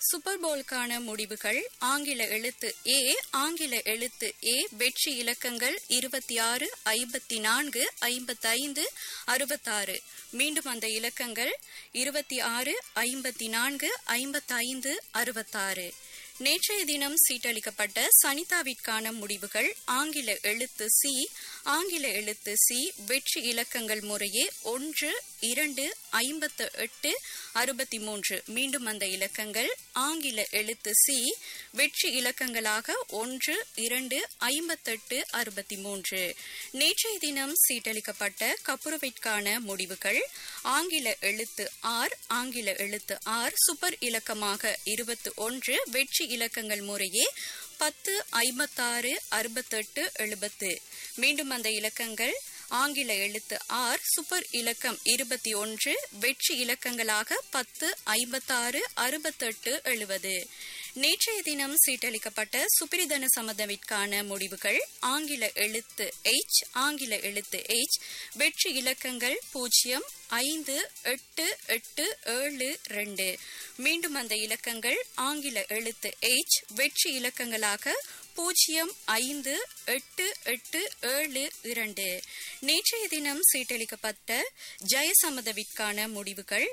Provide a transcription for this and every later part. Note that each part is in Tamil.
சூப்பர் போலுக்கான முடிவுகள் ஆங்கில எழுத்து ஏ ஆங்கில எழுத்து ஏ வெற்றி இலக்கங்கள் இருபத்தி ஆறு ஐம்பத்தி நான்கு ஐம்பத்தைந்து அறுபத்தாறு மீண்டும் அந்த இலக்கங்கள் இருபத்தி ஆறு ஐம்பத்தி நான்கு ஐம்பத்தைந்து அறுபத்தாறு நேற்றைய தினம் சீட்டளிக்கப்பட்ட சனிதாவிற்கான முடிவுகள் ஆங்கில எழுத்து சி ஆங்கில எழுத்து சி வெற்றி இலக்கங்கள் முறையே ஒன்று இரண்டு ஐம்பத்து எட்டு அறுபத்தி மூன்று மீண்டும் அந்த இலக்கங்கள் ஆங்கில எழுத்து சி வெற்றி இலக்கங்களாக ஒன்று இரண்டு ஐம்பத்தெட்டு அறுபத்தி மூன்று நேற்றைய தினம் சீட்டளிக்கப்பட்ட கப்புருவிற்கான முடிவுகள் ஆங்கில எழுத்து ஆர் ஆங்கில எழுத்து ஆர் சூப்பர் இலக்கமாக இருபத்தி ஒன்று வெற்றி இலக்கங்கள் முறையே பத்து ஐம்பத்தாறு அறுபத்தெட்டு எழுபத்து மீண்டும் அந்த இலக்கங்கள் ஆங்கில எழுத்து ஆர் சூப்பர் இலக்கம் இருபத்தி ஒன்று வெற்றி இலக்கங்களாக பத்து ஐம்பத்தாறு அறுபத்தெட்டு எழுபது நேற்றைய தினம் சீட்டளிக்கப்பட்ட சுப்பிரிதன சமதவிற்கான முடிவுகள் ஆங்கில எழுத்து எச் ஆங்கில எழுத்து எச் வெற்றி இலக்கங்கள் பூஜ்ஜியம் ஐந்து எட்டு எட்டு ஏழு ரெண்டு மீண்டும் அந்த இலக்கங்கள் ஆங்கில எழுத்து எச் வெற்றி இலக்கங்களாக பூஜ்ஜியம் ஐந்து எட்டு எட்டு ஏழு இரண்டு நேற்றைய தினம் சீட்டளிக்கப்பட்ட ஜெயசமதவிற்கான முடிவுகள்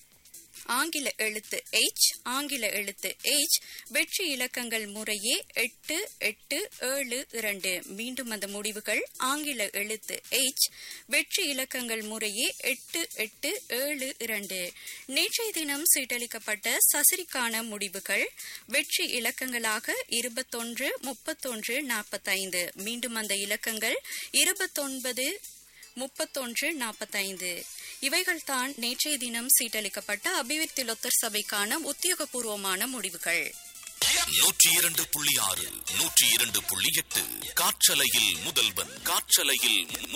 ஆங்கில எழுத்து எச் ஆங்கில எழுத்து எச் வெற்றி இலக்கங்கள் முறையே எட்டு எட்டு ஏழு இரண்டு மீண்டும் அந்த முடிவுகள் ஆங்கில எழுத்து எச் வெற்றி இலக்கங்கள் முறையே எட்டு எட்டு ஏழு இரண்டு நேற்றைய தினம் சீட்டளிக்கப்பட்ட சசிரிக்கான முடிவுகள் வெற்றி இலக்கங்களாக இருபத்தொன்று முப்பத்தொன்று நாற்பத்தைந்து மீண்டும் அந்த இலக்கங்கள் இருபத்தொன்பது முப்பத்தொன்று நாற்பத்தைந்து இவைகள்தான் நேற்றைய தினம் சீட்டளிக்கப்பட்ட அபிவிருத்தி லொத்தர் சபைக்கான உத்தியோகபூர்வமான முடிவுகள் நூற்றி இரண்டு புள்ளி ஆறு நூற்றி இரண்டு புள்ளி எட்டு காற்றலையில் முதல்வன் காற்றலையில்